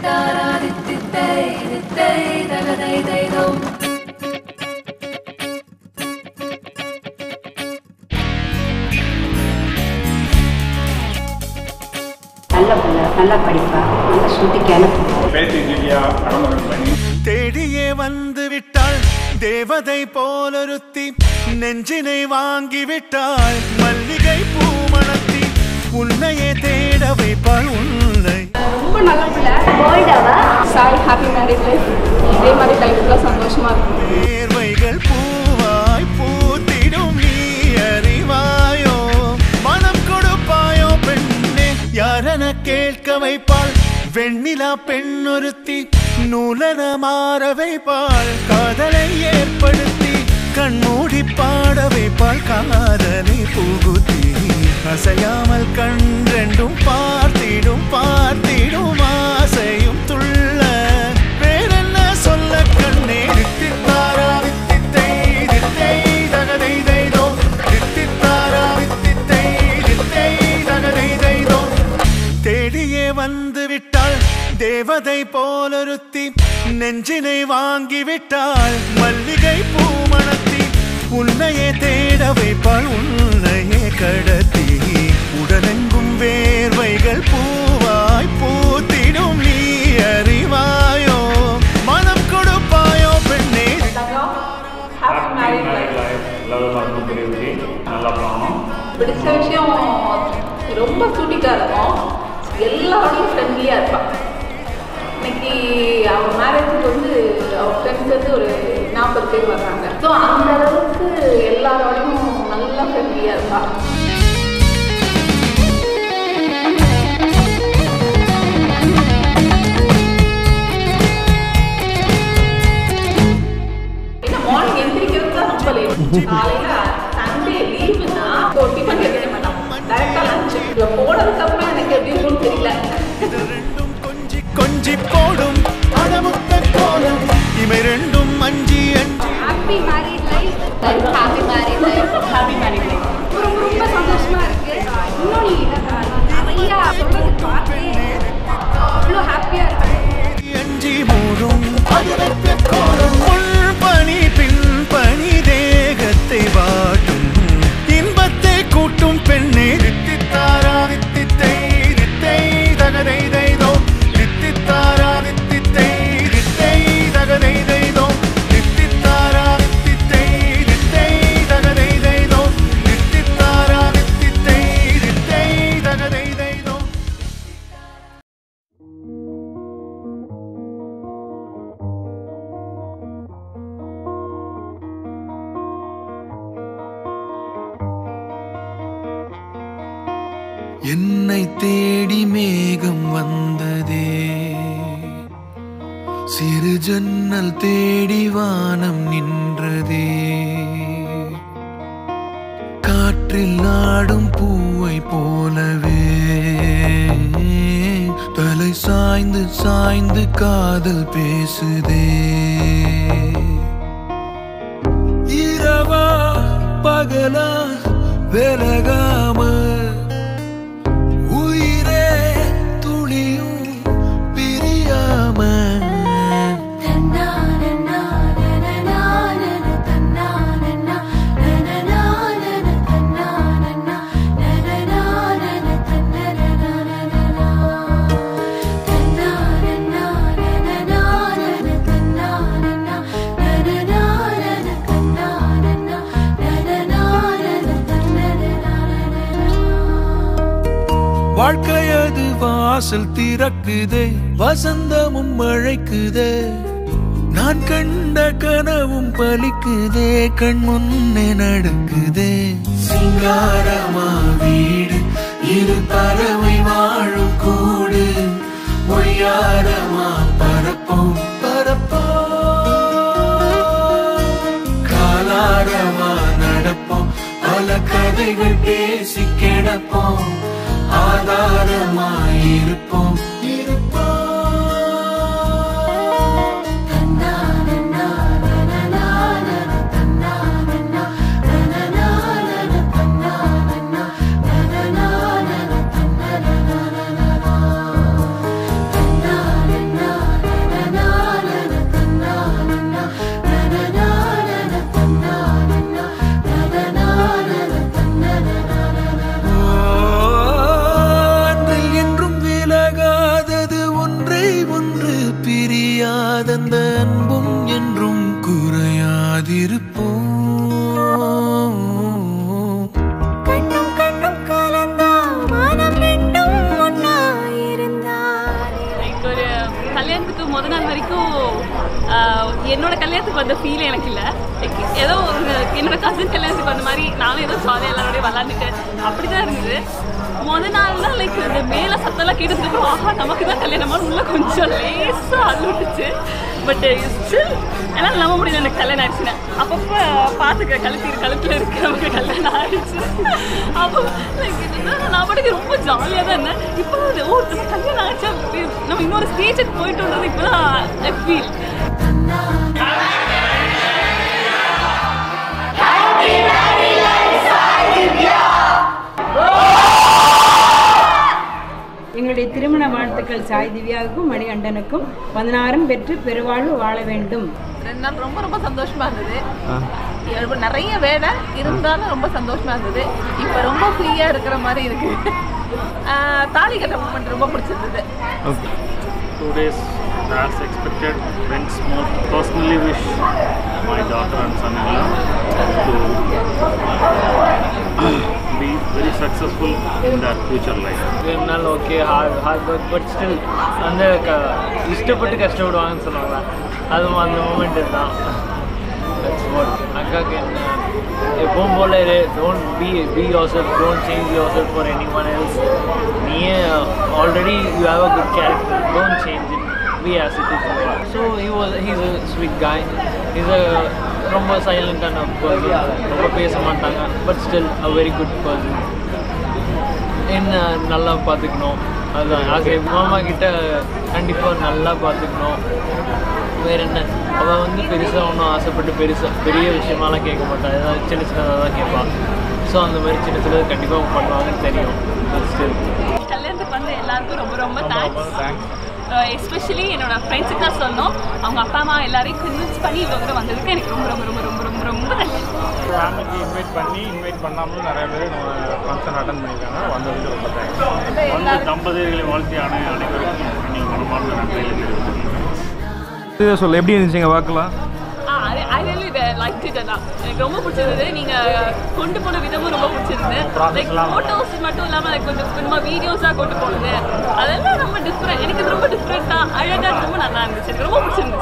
நல்ல பிள்ளை நல்லா படிப்பா நல்ல சுட்டிக்கான பேத்தி திவ்யா அடம்பரம் பண்ணி தேடியே வந்து விட்டாள் தேவதை போலொருத்தி நெஞ்சினை வாங்கி விட்டாள் மல்லிகை பூமணத்தி உன்னையே தேட வைப்பாள் உன்னை ரொம்ப நல்ல பிள்ளை சாய் ஹாப்பி மேரேஜ் லைஃப் இதே மாதிரி லைஃப்ல சந்தோஷமா இருக்கும் தேர்வைகள் பூவாய் பூத்திடும் நீ அறிவாயோ மனம் கொடுப்பாயோ பெண்ணே யாரென கேட்க வைப்பாள் வெண்ணிலா பெண்ணொருத்தி நூலன மாற வைப்பாள் காதலை ஏற்படுத்தி கண்மூடி பாட வைப்பாள் காதலை புகுத்தி அசையாமல் கண் ரெண்டும் பார்த்திடும் பார்த்திடும் ஆசையும் துள்ள வேறென்ன சொல்ல கண்ணே தித்தித்தாரா வித்தித்தை தித்தை தகதை தைதோ தித்தித்தாரா வித்தித்தை தித்தை தகதை தைதோ தேடியே வந்து விட்டாள் தேவதை போலொருத்தி நெஞ்சினை வாங்கி விட்டாள் மல்லிகை பூமணத்தி உன்னையே தேட வைப்பாள் உன்னையே கடத்தி உடலெங்கும் வேர்வைகள் பூவாய் பூத்திடும் நீ அறிவாயோ மனம் கொடுப்பாயோ பெண்ணே happy marriage life life love மறந்து புரியுது நல்லா போகணும் பிடிச்ச விஷயம் ரொம்ப சூட்டிக்காக இருக்கும் எல்லாரோடையும் ஃப்ரெண்ட்லியாக இருப்பாள் இன்னைக்கு அவள் மேரேஜுக்கு வந்து அவள் ஃப்ரெண்ட்ஸ் வந்து ஒரு நாற்பது பேர் வர்றாங்க ஸோ அந்த அளவுக்கு எல்லாரோடையும் நல்லா ஃப்ரெண்ட்லியாக இருப்பாள் என்ன மார்னிங் எந்திரிக்கிறது தான் ரொம்ப லேட் காலையில சண்டே லீவுனா ஸோ டிஃபன் எடுக்க மாட்டோம் டேரக்டாக லஞ்ச் இங்கே போனதுக்கு அப்புறம் எனக்கு எப்படி இருக்கும்னு தெரியல இது ரெண்டும் கொஞ்சி கொஞ்சி போடும் அடமுத்த கோலம் இவை ரெண்டும் அஞ்சி அஞ்சி happy married life happy married life happy married life ரொம்ப ரொம்ப சந்தோஷமா இருக்கு இன்னொன்று நிறையா சொல்றது பார்த்தே அவ்வளோ ஹாப்பியாக இருக்கு அஞ்சி மூடும் பொன் பனி பின் பனி தேகத்தை வாட்டும் இன்பத்தை கூட்டும் பெண்ணே தித்தித்தாரா வித்தித்தை தித்தை தகதை தைதோ தித்தித்தாரா வித்தித்தை தித்தை தகதை தைதோ தித்தித்தாரா வித்தித்தை தித்தை தகதை தைதோ தித்தித்தாரா வித்தித்தை தித்தை தகதை தைதோ என்னை தேடி மேகம் வந்ததே சிறு ஜன்னல் தேடி வானம் நின்றதே காற்றில் ஆடும் பூவை போலவே தலை சாய்ந்து சாய்ந்து காதல் பேசுதே இரவா பகலா விலகாம உயிரே துளியும் பிரியாம வாழ்க்கையது வாசல் திறக்குதே வசந்தமும் அழைக்குதே நான் கண்ட கனவும் பலிக்குதே கண் முன்னே நடக்குதே சிங்காரமா வீடு இரு பறவை வாழும் கூடு ஒய்யாரமா பரப்போம் பரப்போம் காலாரமா நடப்போம் பல கதைகள் பேசி கிடப்போம் ஆதாரமாயிருப்போம் இருப்போம் na குறையாதந்த அன்பும் என்றும் குறையாதிருப்போம் கண்ணும் கண்ணும் கலந்தா மனம் ரெண்டும் ஒன்னாயிருந்தா லைக் ஒரு கல்யாணத்துக்கு முத நாள் வரைக்கும் ஆஹ், என்னோட கல்யாணத்துக்கு வந்த ஃபீல் எனக்கு இல்லை லைக் ஏதோ ஒரு என்னோட கசின் கல்யாணத்துக்கு வந்த மாதிரி நானும் ஏதோ ஜாலியாக எல்லாரோடய விளாண்டுட்டு அப்படி தான் இருந்தது முத நாள் தான் லைக் இந்த மேலே சத்தம்லாம் கேட்டதுக்கு அப்புறம் ஆஹா நமக்கு தான் கல்யாணமா உள்ள கொஞ்சம் லேசாக அழுட்டுச்சு பட் ஸ்டில் என்னால் நம்ப முடியல எனக்கு கல்யாணம் ஆயிடுச்சுன்னு அப்பப்போ பார்த்துக்க கழுத்து கழுத்தில் இருக்கு நமக்கு கல்யாணம் ஆயிடுச்சு அப்போ லைக் நான் பாட்டுக்கு ரொம்ப ஜாலியாக தான் இருந்தேன் இப்போ வந்து ஓ நம்ம கல்யாணம் ஆயிடுச்சா நம்ம இன்னொரு ஸ்டேஜுக்கு போயிட்டோன்றது இப்போ தான் ஃபீல் எங்களுடைய திருமண வாழ்த்துக்கள் சாய் திவ்யாவுக்கும் மணிகண்டனுக்கும் பதினாறும் பெற்று பெருவாழ்வு வாழ வேண்டும் ரெண்டு நாள் ரொம்ப ரொம்ப சந்தோஷமா இருந்தது இப்ப நிறைய வேலை இருந்தாலும் ரொம்ப சந்தோஷமா இருந்தது இப்போ ரொம்ப ஃப்ரீயா இருக்கிற மாதிரி இருக்கு ஆஹ் தாலி கட்ட மூமெண்ட் ரொம்ப பிடிச்சிருந்தது Two days, as expected, friends more personally wish my daughter and son-in-law to be very successful in their future life. இருந்தாலும் okay hard hard work but still வந்து க இஷ்டப்பட்டு கஷ்டப்படுவாங்கன்னு சொல்லுவாங்க அதுவும் அந்த மூமெண்ட் தான் That's what. அக்காவுக்கு என்ன எப்பவும் போல don't be be yourself don't change yourself for anyone else நீயே already you have a good character don't change it be as it is so he was he's a sweet guy is a ரொம்ப சைலண்டான person ரொம்ப பேச மாட்டாங்க but still a very good person என்ன நல்லா பார்த்துக்கணும் அதுதான் ஆசை மாமா கிட்ட கண்டிப்பாக நல்லா பார்த்துக்கணும் வேற என்ன அவள் வந்து பெருசாக ஒன்றும் ஆசைப்பட்டு பெருசாக பெரிய விஷயமாலாம் கேட்க மாட்டாள் ஏதாவது சின்ன சின்னதாக தான் கேட்பாள் ஸோ அந்த மாதிரி சின்ன சின்னது கண்டிப்பாக பண்ணுவாங்கன்னு தெரியும் ஸ்டில் கல்யாணத்துக்கு வந்து எல்லாருக்கும் ரொம்ப ரொம்ப தேங்க்ஸ் எஸ்பெஷலி என்னோட ஃப்ரெண்ட்ஸுக்கு தான் சொன்னோம் அவங்க அப்பா அம்மா எல்லாரையும் கன்வின்ஸ் பண்ணி இவ்வளோ தூரம் வந்ததுக்கு எனக்கு ரொம்ப ரொம்ப ரொம்ப ரொம்ப ரொம்ப ரொம்ப நன்றி ஃபேமிலிக்கு இன்வைட் பண்ணி இன்வைட் பண்ணாமலும் நிறைய பேர் நம்ம ஃபங்க்ஷன் அட்டன் பண்ணியிருக்காங்க வந்ததுக்கு ரொம்ப தேங்க்ஸ் வந்து தம்பதியர்களை வாழ்த்தியான அனைவருக்கும் நீங்கள் மனமார்ந்த நன்றிகளை தெரிவித்துக்கிறேன் சொல்ல எப்படி இருந்துச்சுங்க வாக்கலாம் ah I really like it அதான் எனக்கு ரொம்ப பிடிச்சிருந்தது நீங்கள் கொண்டு போன விதமும் ரொம்ப பிடிச்சிருந்தது லைக் ஃபோட்டோஸ் மட்டும் இல்லாமல் like கொஞ்சம் கொஞ்சமாக வீடியோஸாக கொண்டு போனது அதெல்லாம் ரொம்ப டிஃப்ரெண்ட் எனக்கு இது ரொம்ப டிஃப்ரெண்ட்டாக அழகாக ரொம்ப நல்லா இருந்துச்சு எனக்கு ரொம்ப பிடிச்சிருந்துச்சு